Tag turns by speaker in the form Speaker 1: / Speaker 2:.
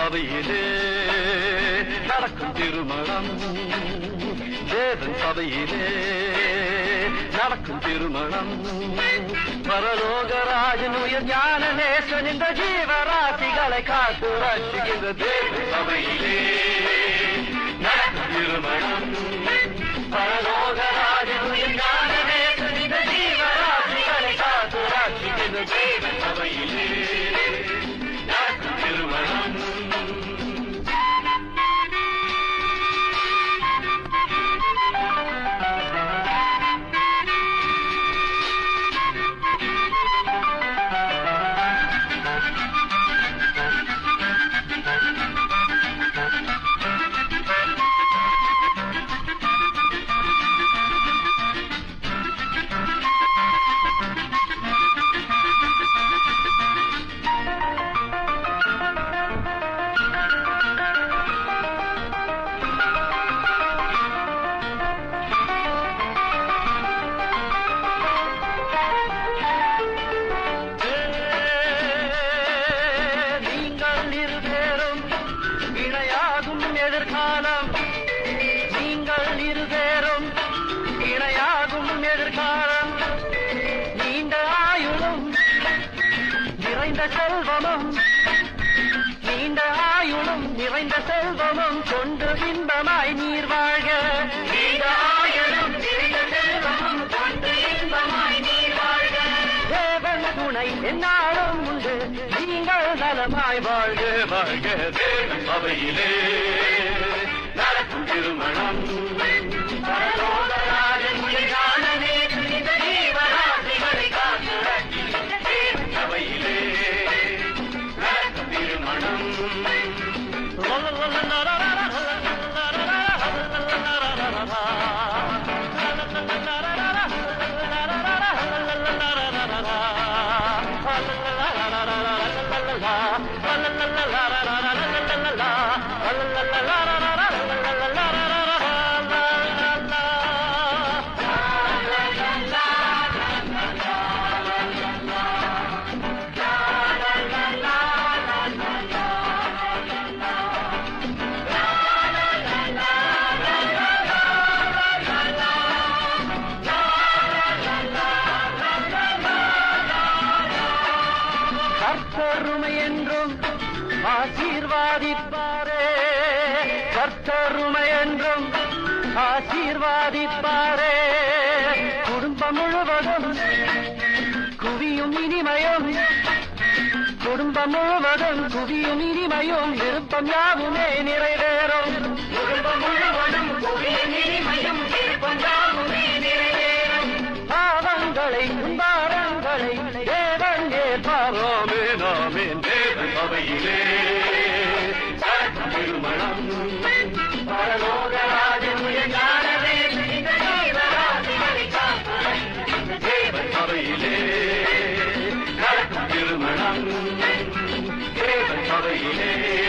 Speaker 1: சபையிலே நடக்கும் திருமணம் தேவன் சபையிலே நடக்கும் திருமணம் பரலோகராஜன் உயர் ஞான நேசன் இந்த ஜீவராசிகளை காத்து ரட்சிக்கின்ற தேவன் சபையிலே நடக்கும் திருமணம் பரலோகராஜன் உயர் ஞான நேசன் இந்த ஜீவராசிகளை காத்து ரட்சிக்கின்ற தேவன் சபையிலே நடக்கும் திருமணம் நீங்கள் இருவேரும் இணையாகும் எதிர்காலம் நீங்கள் இருவேரும் இணையாகும் எதிர்காலம் நீண்ட ஆயுளும் நிறைந்த செல்வமும் நீண்ட ஆயுளும் நிறைந்த செல்வமும் கொண்டு இன்பமாய் நீர் வாழ்க நீண்ட ஆயுளும் நிறைந்த செல்வமும் கொண்டு இன்பமாய் நீர் வாழ்க தேவன் துணை என்னாலும் உண்டு நீங்கள் நலமாய் வாழ்க வாழ்க தேவன் சபையிலே நடக்கும் திருமணம் பரலோகராஜன் உயிரானனே இந்த ஜீவராசிகளை காத்து ரட்சிக்கின்ற தேவன் சபையிலே நடக்கும் திருமணம் கர்த்தருமை என்றும் ஆசீர்வாதிப்பாரே கர்த்தருமை என்றும் ஆசீர்வாதிப்பாரே குடும்பம் முழுவதும் குவியும் இனிமையும் குடும்பம் முழுவதும் குவியும் இனிமையும் விருப்பம் யாவுமே நிறைவேறும் குடும்பம் முழுவதும் குவியும் இனிமையும் விருப்பம் யாவுமே நிறைவேறும் பாவங்களை பாரங்களை தேவன் ஏற்பாரோமே நாமே தேவன் சபையிலே நடக்கும் திருமணம் பரலோகராஜன் ஞானமே தேவன் சபையிலே நடக்கும் திருமணம் தேவன் சபையிலே